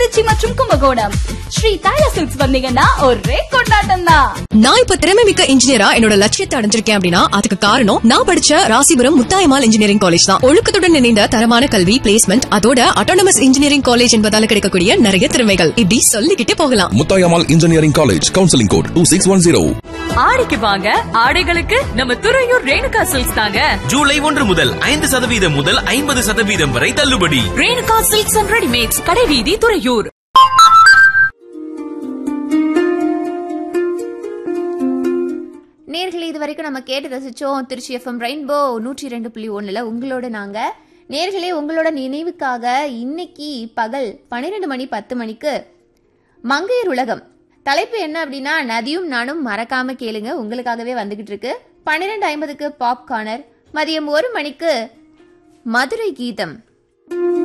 திருச்சி மற்றும் கும்பகோணம் ஸ்ரீ தைல சில்க்ஸ் வந்தீங்கன்னா ஒரே கொண்டாட்டம் தான் நான் இப்ப திறமை மிக்க இன்ஜினியரா என்னோட லட்சியத்தை அடைஞ்சிருக்கேன் அப்படின்னா அதுக்கு காரணம் நான் படிச்ச ராசிபுரம் முத்தாயமால் இன்ஜினியரிங் காலேஜ் தான் ஒழுக்கத்துடன் இணைந்த தரமான கல்வி பிளேஸ்மெண்ட் அதோட அட்டானமஸ் இன்ஜினியரிங் காலேஜ் என்பதால கிடைக்கக்கூடிய நிறைய திறமைகள் இப்படி சொல்லிக்கிட்டே போகலாம் Muthayammal engineering college counselling code two six one zero ஆடிக்கு வாங்க ஆடைகளுக்கு நம்ம துறையூர் ரேணுகா சில்க்ஸ் தாங்க ஜூலை ஒன்று முதல் ஐந்து சதவீதம் முதல் ஐம்பது சதவீதம் வரை தள்ளுபடி ரேணுகா சில்க்ஸ் அண்ட் ரெடிமேட்ஸ் கடைவீதி துறையூர் நேர்களே இது வரைக்கும் நம்ம கேட்டு ரசிச்சோம் திருச்சி எஃப்எம் ரெயின்போ நூற்றி ரெண்டு புள்ளி ஒன்றில் உங்களோட நாங்கள் நேர்களே உங்களோட நினைவுக்காக இன்னைக்கு பகல் பன்னிரெண்டு மணி பத்து மணிக்கு மங்கையர் உலகம் தலைப்பு என்ன அப்படின்னா நதியும் நானும் மறக்காம கேளுங்க உங்களுக்காகவே வந்துகிட்டு இருக்கு பன்னிரெண்டு ஐம்பதுக்கு பாப் கார்னர் மதியம் ஒரு மணிக்கு மதுரை கீதம்